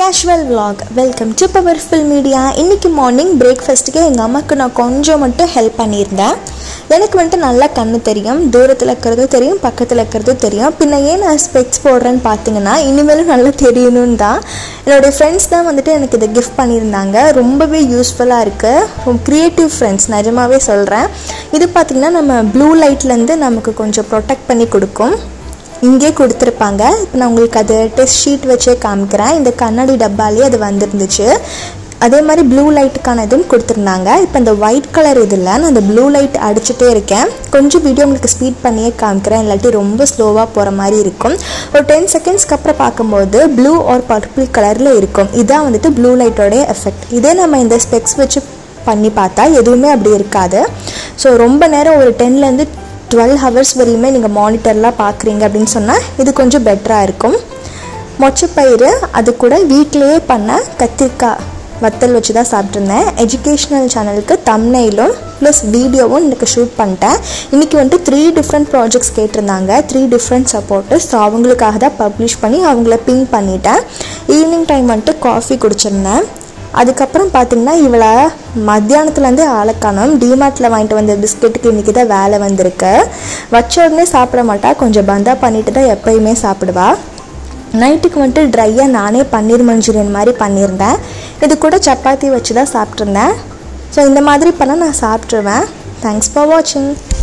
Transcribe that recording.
casual vlog welcome to powerful media இன்றைக்கி morning பிரேக்ஃபாஸ்ட்டுக்கு எங்கள் அம்மாவுக்கு நான் கொஞ்சம் மட்டும் ஹெல்ப் பண்ணியிருந்தேன் எனக்கு வந்துட்டு நல்லா கண்ணு தெரியும் தூரத்தில் இருக்கிறதும் தெரியும் பக்கத்தில் இருக்கிறதும் தெரியும் பின்ன ஏன் நான் ஸ்பெக்ஸ் போடுறேன்னு பார்த்தீங்கன்னா இனிமேலும் நல்லா தெரியணும்னு தான் என்னுடைய ஃப்ரெண்ட்ஸ் தான் வந்துட்டு எனக்கு இதை கிஃப்ட் பண்ணியிருந்தாங்க ரொம்பவே யூஸ்ஃபுல்லாக இருக்குது ரொம்ப க்ரியேட்டிவ் ஃப்ரெண்ட்ஸ் நிஜமாவே சொல்கிறேன் இது பார்த்திங்கன்னா நம்ம ப்ளூ லைட்லேருந்து நமக்கு கொஞ்சம் ப்ரொடெக்ட் பண்ணி கொடுக்கும் இங்கே கொடுத்துருப்பாங்க இப்போ நான் உங்களுக்கு அது டெஸ்ட் ஷீட் வச்சே காமிக்கிறேன் இந்த கண்ணாடி டப்பாலேயே அது வந்துருந்துச்சு அதே மாதிரி ப்ளூ லைட்டுக்கான இதுவும் கொடுத்துருந்தாங்க இப்போ இந்த ஒயிட் கலர் இதில் நான் அந்த ப்ளூ லைட் அடிச்சுட்டே இருக்கேன் கொஞ்சம் வீடியோ உங்களுக்கு ஸ்பீட் பண்ணியே காமிக்கிறேன் இல்லாட்டி ரொம்ப ஸ்லோவாக போகிற மாதிரி இருக்கும் ஒரு டென் செகண்ட்ஸ்க்கு அப்புறம் பார்க்கும்போது ப்ளூ ஆர் பர்பிள் கலரில் இருக்கும் இதான் வந்துட்டு ப்ளூ லைட்டோடைய எஃபெக்ட் இதே நம்ம இந்த ஸ்பெக்ஸ் வச்சு பண்ணி பார்த்தா எதுவுமே அப்படி இருக்காது ஸோ ரொம்ப நேரம் ஒரு டென்லேருந்து டுவெல் ஹவர்ஸ் வரையுமே நீங்கள் மானிட்டர்லாம் பார்க்குறீங்க அப்படின்னு சொன்னால் இது கொஞ்சம் பெட்டராக இருக்கும் மொச்சப்பயிறு அது கூட வீட்டிலேயே பண்ண கத்திரிக்காய் வத்தல் வச்சு தான் சாப்பிட்ருந்தேன் எஜுகேஷ்னல் சேனலுக்கு தம்னைலும் ப்ளஸ் வீடியோவும் எனக்கு ஷூட் பண்ணிட்டேன் இன்றைக்கி வந்துட்டு த்ரீ டிஃப்ரெண்ட் ப்ராஜெக்ட்ஸ் கேட்டிருந்தாங்க த்ரீ டிஃப்ரெண்ட் சப்போர்ட்டர்ஸ் ஸோ அவங்களுக்காக தான் பப்ளிஷ் பண்ணி அவங்கள பிங் பண்ணிட்டேன் ஈவினிங் டைம் வந்துட்டு காஃபி குடிச்சிருந்தேன் அதுக்கப்புறம் பார்த்தீங்கன்னா இவளை மத்தியானத்துலேருந்து ஆளக்கானம் டிமார்ட்டில் வாங்கிட்டு வந்த பிஸ்கெட்டுக்கு இன்றைக்கி தான் வேலை வந்திருக்கு வச்ச உடனே சாப்பிட மாட்டா கொஞ்சம் பந்தா பண்ணிட்டு தான் எப்பயுமே சாப்பிடுவா நைட்டுக்கு வந்துட்டு ட்ரையாக நானே பன்னீர் மஞ்சூரியன் மாதிரி பண்ணியிருந்தேன் இது கூட சப்பாத்தி வச்சு தான் சாப்பிட்ருந்தேன் ஸோ இந்த மாதிரி பண்ணால் நான் சாப்பிட்ருவேன் தேங்க்ஸ் ஃபார் வாட்சிங்